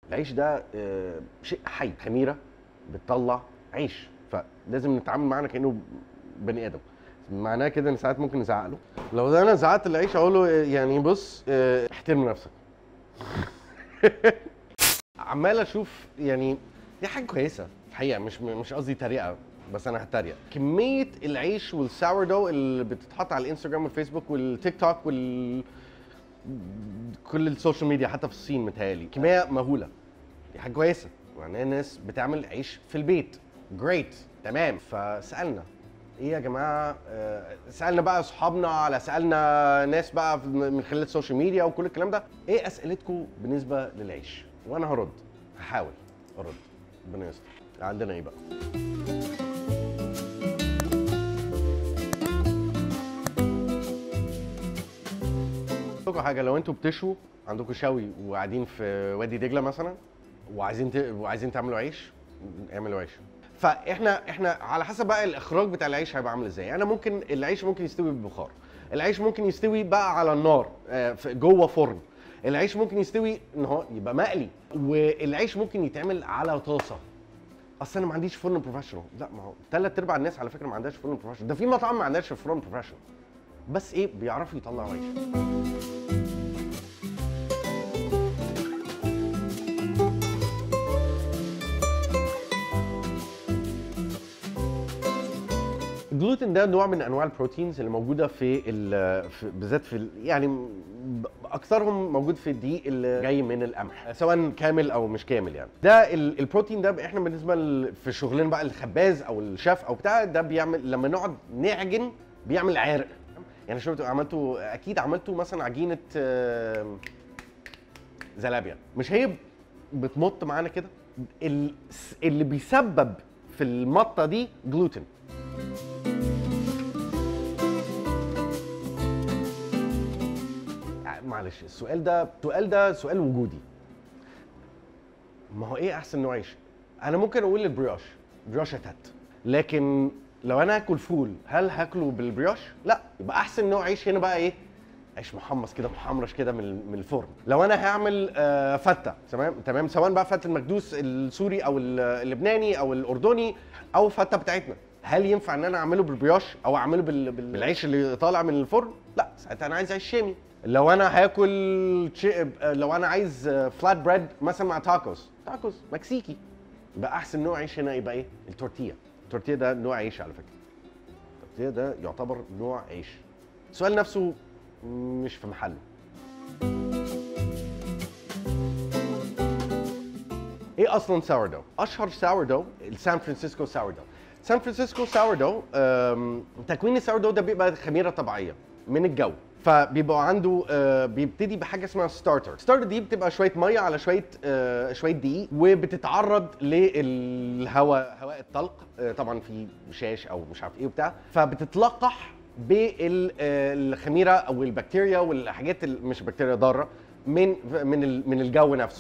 العيش ده آه، شيء حي خميره بتطلع عيش فلازم نتعامل معانا كانه بني ادم معناه كده ان ساعات ممكن نزعق له لو ده انا زعقت العيش اقول له آه، يعني بص آه، احترم نفسك عمال اشوف يعني دي حاجه كويسه الحقيقه مش مش قصدي تريقه بس انا هتريق كميه العيش والساور دو اللي بتتحط على الانستجرام والفيسبوك والتيك توك وال كل السوشيال ميديا حتى في الصين متهيألي كميه مهوله دي حاجه كويسه معناها الناس بتعمل عيش في البيت جريت تمام فسالنا ايه يا جماعه آه، سالنا بقى اصحابنا على سالنا ناس بقى من خلال السوشيال ميديا وكل الكلام ده ايه اسئلتكم بالنسبه للعيش وانا هرد هحاول ارد ربنا يستر عندنا ايه بقى لكم حاجه لو انتوا بتشوا عندكم شوي وقاعدين في وادي دجله مثلا وعايزين ت... وعايزين تعملوا عيش اعملوا عيش فاحنا احنا على حسب بقى الاخراج بتاع العيش هيبقى عامل ازاي انا ممكن العيش ممكن يستوي ببخار العيش ممكن يستوي بقى على النار آه، في- جوه فرن العيش ممكن يستوي ان هو يبقى مقلي والعيش ممكن يتعمل على طاسه اصل انا ما عنديش فرن بروفيشنال لا ما هو ثلاث ارباع الناس على فكره ما عندهاش فرن بروفيشنال ده في مطاعم ما عندهاش فرن بروفيشنال بس ايه بيعرفوا يطلعوا عيش الجلوتين ده نوع من انواع البروتينز اللي موجوده في, ال- في بالذات في ال- يعني ب- اكثرهم موجود في الدقيق اللي جاي من القمح سواء كامل او مش كامل يعني ده ال- البروتين ده احنا بالنسبه ل- في شغلنا بقى الخباز او الشيف او بتاع ده بيعمل لما نقعد نعجن بيعمل عرق يعني شفتوا عملتوا اكيد عملتوا مثلا عجينه آم، زلابيا مش هي بتمط معانا كده ال- اللي بيسبب في المطه دي جلوتين معلش السؤال ده السؤال ده سؤال وجودي ما هو ايه احسن نوع عيش انا ممكن اقول البرياش برياش هات لكن لو انا هاكل فول هل هاكله بالبرياش لا يبقى احسن نوع عيش هنا بقى ايه عيش محمص كده محمرش كده من من الفرن لو انا هعمل آه، فته تمام تمام سواء بقى فته المكدوس السوري او ال- اللبناني او الاردني او فته بتاعتنا هل ينفع ان انا اعمله بالبرياش او اعمله بال- بال- بالعيش اللي طالع من الفرن لا ساعتها انا عايز عيش شامي لو انا هاكل شي... لو انا عايز فلات بريد مثلا مع تاكوز تاكوز مكسيكي يبقى احسن نوع عيش هنا يبقى ايه التورتيه التورتيه ده نوع عيش على فكره التورتيه ده يعتبر نوع عيش السؤال نفسه مش في محله ايه اصلا ساور دو اشهر ساور دو السان فرانسيسكو ساور دو سان فرانسيسكو ساور دو أم، تكوين الساور دو ده بيبقى خميره طبيعيه من الجو فبيبقى عنده آه، بيبتدي بحاجه اسمها ستارتر ستارتر دي بتبقى شويه ميه على شويه آه، شويه دقيق وبتتعرض للهواء هواء الطلق آه، طبعا في شاش او مش عارف ايه وبتاع فبتتلقح بالخميره او البكتيريا والحاجات ال- مش بكتيريا ضاره من من ال- من الجو نفسه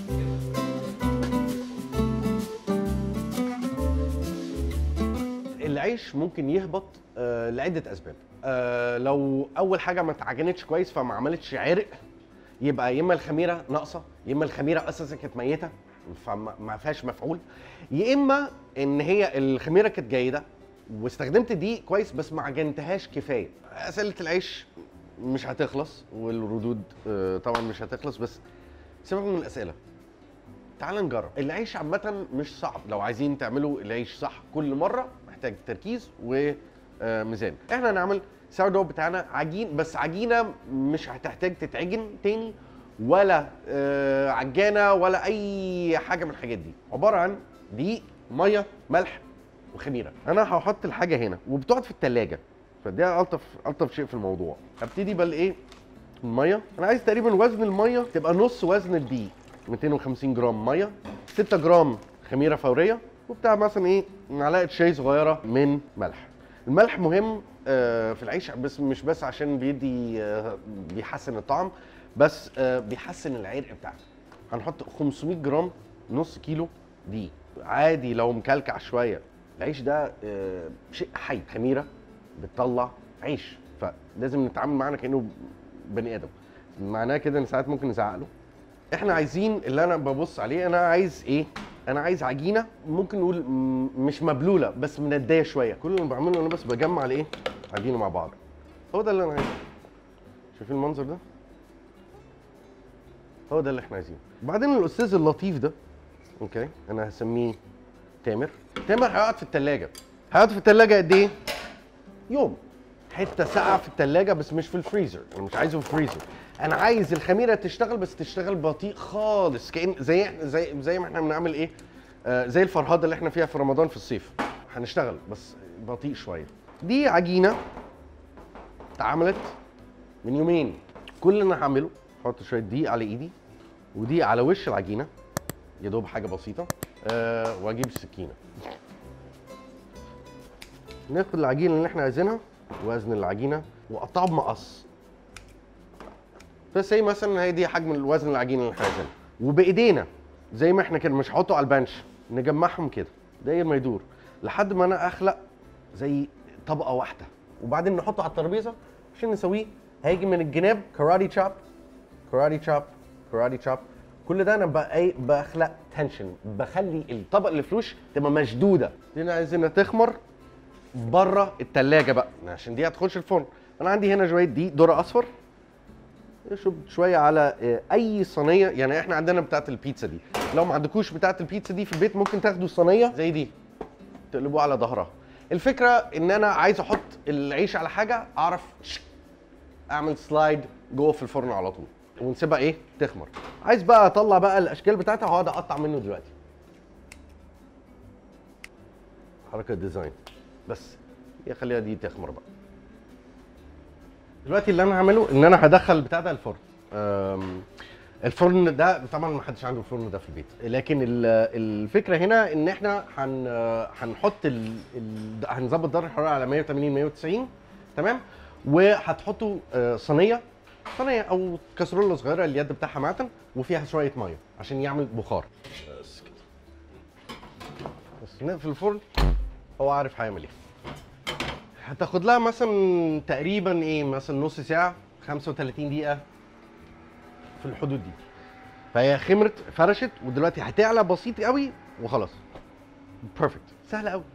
العيش ممكن يهبط آه، لعده اسباب آه، لو اول حاجه ما اتعجنتش كويس فما عملتش عرق يبقى يا اما الخميره ناقصه يا اما الخميره اساسا كانت ميته فما ما فيهاش مفعول يا اما ان هي الخميره كانت جيده واستخدمت دي كويس بس ما عجنتهاش كفايه اسئله العيش مش هتخلص والردود آه، طبعا مش هتخلص بس سيبك من الاسئله تعال نجرب العيش عامة مش صعب لو عايزين تعملوا العيش صح كل مرة محتاج تركيز وميزان احنا هنعمل ساردو بتاعنا عجين بس عجينة مش هتحتاج تتعجن تاني ولا آه، عجانة ولا أي حاجة من الحاجات دي عبارة عن دقيق مية ملح وخميرة أنا هحط الحاجة هنا وبتقعد في التلاجة فده ألطف ألطف شيء في الموضوع هبتدي بقى إيه الميه انا عايز تقريبا وزن الميه تبقى نص وزن الدقيق 250 جرام ميه 6 جرام خميره فوريه وبتاع مثلا ايه معلقه شاي صغيره من ملح الملح مهم آه، في العيش بس مش بس عشان بيدي آه، بيحسن الطعم بس آه، بيحسن العرق بتاعك هنحط 500 جرام نص كيلو دقيق عادي لو مكلكع شويه العيش ده آه، شيء حي خميره بتطلع عيش فلازم نتعامل معانا كانه بني ادم معناه كده ان ساعات ممكن نزعق له احنا عايزين اللي انا ببص عليه انا عايز ايه انا عايز عجينه ممكن نقول م- مش مبلوله بس منديه شويه كل اللي بعمله انا بس بجمع الايه عجينه مع بعض هو ده اللي انا عايزه شايفين المنظر ده هو ده اللي احنا عايزينه وبعدين الاستاذ اللطيف ده اوكي انا هسميه تامر تامر هيقعد في الثلاجه هيقعد في الثلاجه قد ايه يوم حته ساقعه في الثلاجه بس مش في الفريزر انا مش عايزه في الفريزر انا عايز الخميره تشتغل بس تشتغل بطيء خالص كأن زي زي زي ما احنا بنعمل ايه آه زي الفرهده اللي احنا فيها في رمضان في الصيف هنشتغل بس بطيء شويه دي عجينه اتعملت من يومين كل اللي انا هعمله احط شويه دقيق على ايدي ودي على وش العجينه يا دوب حاجه بسيطه أه واجيب السكينه ناخد العجينه اللي احنا عايزينها وزن العجينه واقطعه بمقص بس هي مثلا هي دي حجم الوزن العجينه اللي احنا عايزينها وبايدينا زي ما احنا كده مش هحطه على البنش نجمعهم كده داير ما يدور لحد ما انا اخلق زي طبقه واحده وبعدين نحطه على الترابيزه عشان نسويه هيجي من الجناب كاراتي تشاب كاراتي تشاب كاراتي تشاب كل ده انا بقى ايه بخلق تنشن بخلي الطبق اللي في الوش تبقى مشدوده دي عايزينها تخمر بره التلاجة بقى عشان دي هتخش الفرن انا عندي هنا شويه دي ذره اصفر اشرب شويه على آه، اي صينيه يعني احنا عندنا بتاعه البيتزا دي لو ما عندكوش بتاعه البيتزا دي في البيت ممكن تاخدوا صينيه زي دي تقلبوها على ظهرها الفكره ان انا عايز احط العيش على حاجه اعرف شك، اعمل سلايد جوه في الفرن على طول ونسيبها ايه تخمر عايز بقى اطلع بقى الاشكال بتاعتها وهقعد اقطع منه دلوقتي حركه ديزاين بس هي خليها دي تخمر بقى دلوقتي اللي انا هعمله ان انا هدخل البتاع ده الفرن أم، الفرن ده طبعا ما حدش عنده الفرن ده في البيت لكن ال- الفكره هنا ان احنا هن هنحط ال... ال... هنظبط درجه الحراره على 180 190 تمام وهتحطوا آه، صينيه صينيه او كسرونه صغيره اليد بتاعها معتن وفيها شويه ميه عشان يعمل بخار بس كده بس نقفل الفرن هو عارف هيعمل ايه هتاخد لها مثلا تقريبا ايه مثلا نص ساعه 35 دقيقه في الحدود دي فهي خمرت فرشت ودلوقتي هتعلى بسيط قوي وخلاص بيرفكت سهله قوي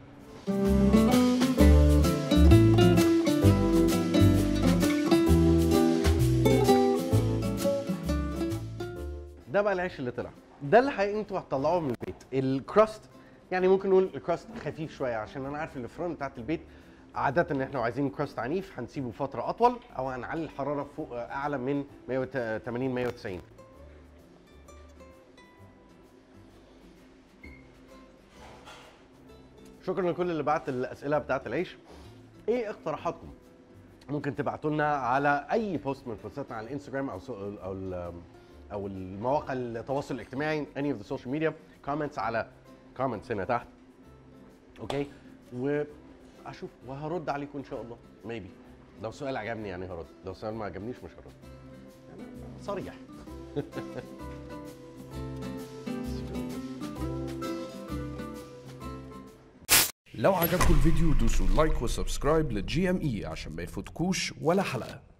ده بقى العيش اللي طلع ده اللي حقيقي انتوا هتطلعوه من البيت الكراست يعني ممكن نقول الكراست خفيف شويه عشان انا عارف ان الفرن بتاعت البيت عادة ان احنا لو عايزين كراست عنيف هنسيبه فترة أطول أو هنعلي الحرارة فوق أعلى من 180 190 شكرا لكل اللي بعت الأسئلة بتاعت العيش ايه اقتراحاتكم؟ ممكن تبعتوا لنا على اي بوست من بوستاتنا على الانستجرام او سو او ال- او المواقع التواصل الاجتماعي any of the social media comments على comments هنا تحت اوكي واشوف وهرد عليكم ان شاء الله maybe لو سؤال عجبني يعني هرد لو سؤال ما عجبنيش مش هرد يعني صريح لو عجبكم الفيديو دوسوا لايك وسبسكرايب للجي ام اي عشان ما يفوتكوش ولا حلقة